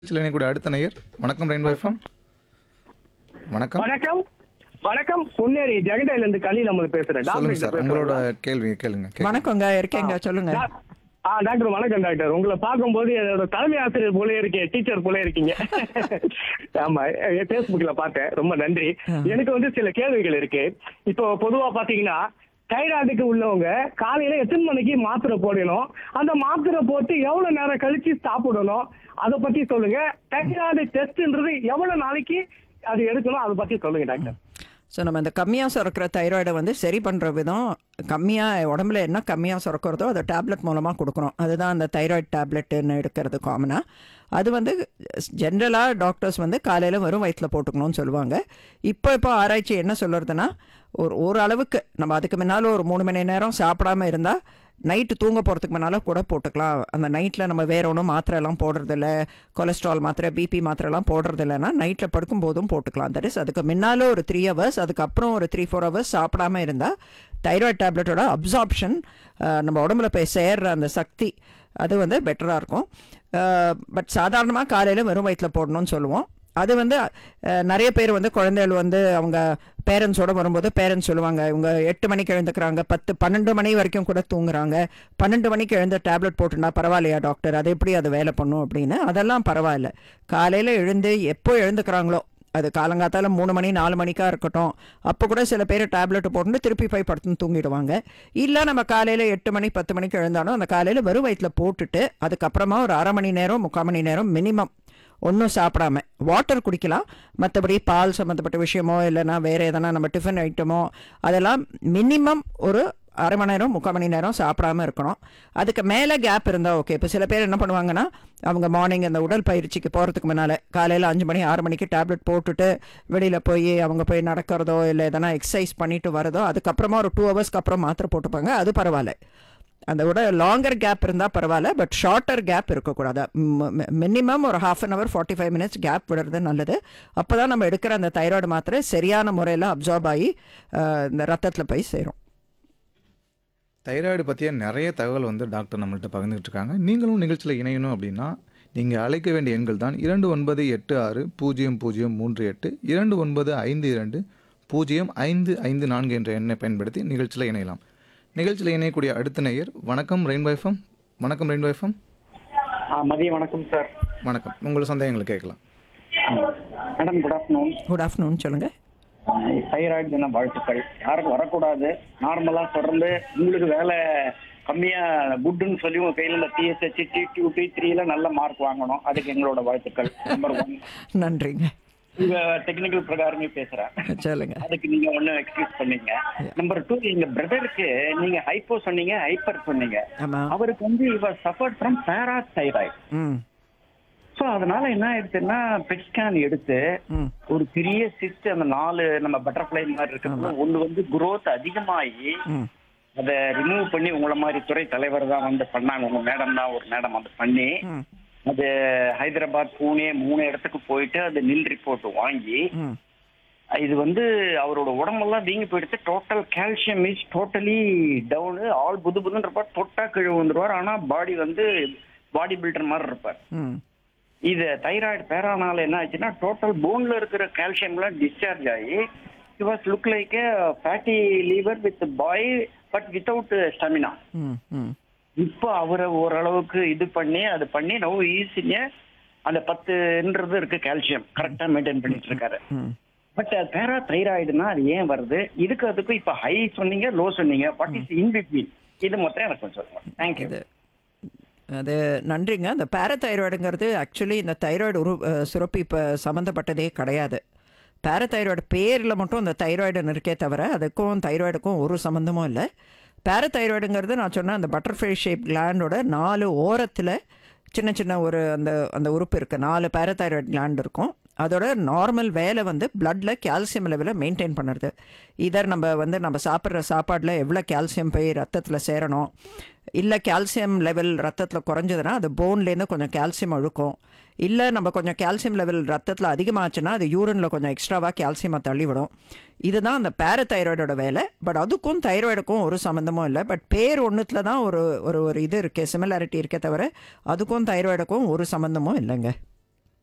சில கூட அடுத்த நேயர் வணக்கம் ரெயின்போ எஃப்எம் வணக்கம் வணக்கம் வணக்கம் பொன்னேரி ஜெகடையில இருந்து கலி நம்ம பேசுறேன் சொல்லுங்க டாக்டர் சார் உங்களோட கேள்வி கேளுங்க கேளுங்க. வணக்கங்க இருக்கேங்க சொல்லுங்க ஆ டாக்டர் வணக்கம் டாக்டர் உங்களை பார்க்கும்போது என்னோட தலைமை ஆசிரியர் போல இருக்கே டீச்சர் போல இருக்கீங்க ஆமா பேஸ்புக்ல பார்த்தேன் ரொம்ப நன்றி எனக்கு வந்து சில கேள்விகள் இருக்கு இப்போ பொதுவா பாத்தீங்கன்னா தைராய்டுக்கு உள்ளவங்க காலையில எத்தனை மணிக்கு மாத்திரை போடணும் அந்த மாத்திரை போட்டு எவ்வளவு நேரம் கழிச்சு சாப்பிடணும் அதை பத்தி சொல்லுங்க தைராய்டு டெஸ்ட்ன்றது எவ்வளவு நாளைக்கு அது எடுக்கணும் அதை பத்தி சொல்லுங்க டாக்டர் ஸோ நம்ம இந்த கம்மியாக சுரக்கிற தைராய்டை வந்து சரி பண்ணுற விதம் கம்மியாக உடம்புல என்ன கம்மியாக சுரக்கிறதோ அதை டேப்லெட் மூலமாக கொடுக்குறோம் அதுதான் அந்த தைராய்டு டேப்லெட்டுன்னு எடுக்கிறது காமனாக அது வந்து ஜென்ரலாக டாக்டர்ஸ் வந்து காலையில் வெறும் வயிற்றில் போட்டுக்கணும்னு சொல்லுவாங்க இப்போ இப்போ ஆராய்ச்சி என்ன சொல்கிறதுனா ஒரு ஓரளவுக்கு நம்ம அதுக்கு முன்னால் ஒரு மூணு மணி நேரம் சாப்பிடாம இருந்தால் நைட்டு தூங்க போகிறதுக்கு முன்னால் கூட போட்டுக்கலாம் அந்த நைட்டில் நம்ம வேற ஒன்றும் மாத்திரைலாம் போடுறதில்ல கொலஸ்ட்ரால் மாத்திரை பிபி மாத்திரைலாம் போடுறது இல்லைன்னா நைட்டில் படுக்கும்போதும் போட்டுக்கலாம் தட் இஸ் அதுக்கு முன்னால் ஒரு த்ரீ ஹவர்ஸ் அதுக்கப்புறம் ஒரு த்ரீ ஃபோர் ஹவர்ஸ் சாப்பிடாம இருந்தால் தைராய்டு டேப்லெட்டோட அப்சார்ப்ஷன் நம்ம உடம்புல போய் சேர்ற அந்த சக்தி அது வந்து பெட்டராக இருக்கும் பட் சாதாரணமாக காலையில் வெறும் வயிற்றில் போடணும்னு சொல்லுவோம் அது வந்து அஹ், நிறைய பேர் வந்து குழந்தைகள் வந்து அவங்க பேரண்ட்ஸோட வரும்போது பேரண்ட்ஸ் சொல்லுவாங்க இவங்க எட்டு மணிக்கு எழுந்துக்கிறாங்க பத்து பன்னெண்டு மணி வரைக்கும் கூட தூங்குறாங்க பன்னெண்டு மணிக்கு எழுந்து டேப்லெட் போட்டுனா பரவாயில்லையா டாக்டர் அது எப்படி அது வேலை பண்ணும் அப்படின்னு அதெல்லாம் பரவாயில்ல காலையில் எழுந்து எப்போ எழுந்துக்கிறாங்களோ அது காலங்காத்தால மூணு மணி நாலு மணிக்கா இருக்கட்டும் அப்போ கூட சில பேர் டேப்லெட் போட்டு திருப்பி போய் படுத்துன்னு தூங்கிடுவாங்க இல்லை நம்ம காலையில் எட்டு மணி பத்து மணிக்கு எழுந்தாலும் அந்த காலையில் வெறும் வயிற்றில் போட்டுட்டு அதுக்கப்புறமா ஒரு அரை மணி நேரம் முக்கால் மணி நேரம் மினிமம் ஒன்றும் சாப்பிடாம வாட்டர் குடிக்கலாம் மற்றபடி பால் சம்மந்தப்பட்ட விஷயமோ இல்லைன்னா வேறு எதனா நம்ம டிஃபன் ஐட்டமோ அதெல்லாம் மினிமம் ஒரு அரை மணி நேரம் முக்கால் மணி நேரம் சாப்பிடாம இருக்கணும் அதுக்கு மேலே கேப் இருந்தால் ஓகே இப்போ சில பேர் என்ன பண்ணுவாங்கன்னா அவங்க மார்னிங் அந்த உடல் பயிற்சிக்கு போகிறதுக்கு முன்னால் காலையில் அஞ்சு மணி ஆறு மணிக்கு டேப்லெட் போட்டுட்டு வெளியில் போய் அவங்க போய் நடக்கிறதோ இல்லை எதனா எக்ஸசைஸ் பண்ணிட்டு வரதோ அதுக்கப்புறமா ஒரு டூ ஹவர்ஸ்க்கு அப்புறம் மாத்திரை போட்டுப்பாங்க அது பரவாயில்ல அந்த விட லாங்கர் கேப் இருந்தால் பரவாயில்ல பட் ஷார்ட்டர் கேப் இருக்கக்கூடாது மினிமம் ஒரு half an hour forty five minutes gap விடுறது நல்லது அப்போ தான் நம்ம எடுக்கிற அந்த தைராய்டு மாத்திரை சரியான முறையில் அப்சார்ப் ஆகி அஹ், இந்த ரத்தத்தில் போய் சேரும் தைராய்டு பற்றிய நிறைய தகவல் வந்து டாக்டர் நம்மள்ட்ட பகிர்ந்துட்டு இருக்காங்க நீங்களும் நிகழ்ச்சியில் இணையணும் அப்படின்னா நீங்கள் அழைக்க வேண்டிய எண்கள் தான் இரண்டு ஒன்பது எட்டு ஆறு பூஜ்ஜியம் பூஜ்ஜியம் மூன்று எட்டு இரண்டு ஒன்பது ஐந்து இரண்டு பூஜ்ஜியம் ஐந்து ஐந்து நான்கு என்ற எண்ணை பயன்படுத்தி நிகழ்ச்சியில் இணையலாம் நிகழ்ச்சியில் இணையக்கூடிய அடுத்த நேயர் வணக்கம் ரெயின்போ எஃப்எம் வணக்கம் ரெயின்போ எஃப்எம் மதியம் வணக்கம் சார் வணக்கம் உங்கள் சந்தேகங்களை கேட்கலாம் madam good afternoon good afternoon சொல்லுங்கள் தைராய்டு தின வாழ்த்துக்கள் யாருக்கும் வரக்கூடாது நார்மலா தொடர்ந்து உங்களுக்கு வேலை கம்மியா குட்னு சொல்லி உங்க கையில இந்த டிஎஸ்ஹெச் டி டூ டி த்ரீல நல்ல மார்க் வாங்கணும் அதுக்கு எங்களோட வாழ்த்துக்கள் நம்பர் ஒன் நன்றிங்க உங்க டெக்னிக்கல் பிரகாரமே பேசுறேன் சொல்லுங்க அதுக்கு நீங்க ஒண்ணு எக்ஸ்கியூஸ் பண்ணீங்க நம்பர் டூ எங்க பிரதருக்கு நீங்க ஹைப்போ சொன்னீங்க ஹைப்பர் சொன்னீங்க ஆமாம் அவருக்கு வந்து இவர் suffer from parathyroid hmm so அதனால என்ன ஆயிடுச்சுன்னா பெட் ஸ்கேன் எடுத்து ம் ஒரு பெரிய சிஸ்ட் அந்த நாலு நம்ம பட்டர்ஃப்ளை மாதிரி இருக்கிறது ஒண்ணு வந்து growth அதிகமாகி ம் அதை ரிமூவ் பண்ணி உங்களை மாதிரி துறை தலைவர் தான் வந்து பண்ணாங்க உங்க மேடம் தான் ஒரு மேடம் வந்து பண்ணி ம் அது ஹைதராபாத் பூனே மூணு இடத்துக்கு போயிட்டு அது நில் ரிப்போர்ட் வாங்கி ம் இது வந்து அவரோட உடம்பெல்லாம் வீங்கி போயிடுச்சு total calcium is totally down all புது புதுன்றப்பார் தொட்டா கீழே வந்துருவார் ஆனா பாடி வந்து பாடி பில்டர் மாதிரி இருப்பார் ம் இது தைராய்டு பேரானால என்ன ஆச்சுன்னா டோட்டல் போன்ல இருக்கிற கால்சியம்லாம் டிஸ்சார்ஜ் ஆகி it was look like fatty liver with boy but without stamina hmm hmm இப்போ அவரை ஓரளவுக்கு இது பண்ணி அது பண்ணி நவ் ஈஸிங்க அந்த பத்துன்றது இருக்கு கால்சியம் கரெக்டா மெயின்டைன் பண்ணிட்டு இருக்காரு ம் பட் பேரா தைராய்டுனா அது ஏன் வருது இதுக்கு அதுக்கும் இப்ப ஹை சொன்னீங்க லோ சொன்னீங்க வாட் இஸ் இன் பிட்வீன் இது மொத்தம் எனக்கு கொஞ்சம் சொல்லுங்க தேங்க்யூ இது அது நன்றிங்க அந்த பேரதைராய்டுங்கிறது ஆக்சுவலி இந்த தைராய்டு உரு அஹ், சுரப்பி இப்போ சம்மந்தப்பட்டதே கிடையாது பேரதைராய்டு பேரில் மட்டும் அந்த தைராய்டுன்னு இருக்கே தவிர அதுக்கும் தைராய்டுக்கும் ஒரு சம்மந்தமும் இல்லை பேரதைராய்டுங்கிறது நான் சொன்ன அந்த பட்டர்ஃப்ளை ஷேப் கிளாண்டோட நாலு ஓரத்தில் சின்ன சின்ன ஒரு அந்த அந்த உறுப்பு இருக்குது நாலு பேரதைராய்டு கிளாண்ட் இருக்கும் அதோட நார்மல் வேலை வந்து பிளட்டில் கால்சியம் லெவலை மெயின்டைன் பண்ணுறது இதர் நம்ம வந்து நம்ம சாப்பிட்ற சாப்பாடில் எவ்வளோ கால்சியம் போய் ரத்தத்தில் சேரணும் இல்லை கால்சியம் லெவல் ரத்தத்தில் குறைஞ்சதுன்னா அது போன்லேருந்து கொஞ்சம் கால்சியம் அழுக்கும் இல்லை நம்ம கொஞ்சம் கால்சியம் லெவல் ரத்தத்தில் அதிகமாச்சுன்னா அது யூரினில் கொஞ்சம் எக்ஸ்ட்ராவாக கால்சியமை தள்ளிவிடும் இதுதான் அந்த பேரதைராய்டோட வேலை பட் அதுக்கும் தைராய்டுக்கும் ஒரு சம்மந்தமும் இல்லை பட் பேர் ஒன்றுத்தில் தான் ஒரு ஒரு ஒரு இது இருக்கே சிமிலாரிட்டி இருக்கே தவிர அதுக்கும் தைராய்டுக்கும் ஒரு சம்மந்தமும் இல்லைங்க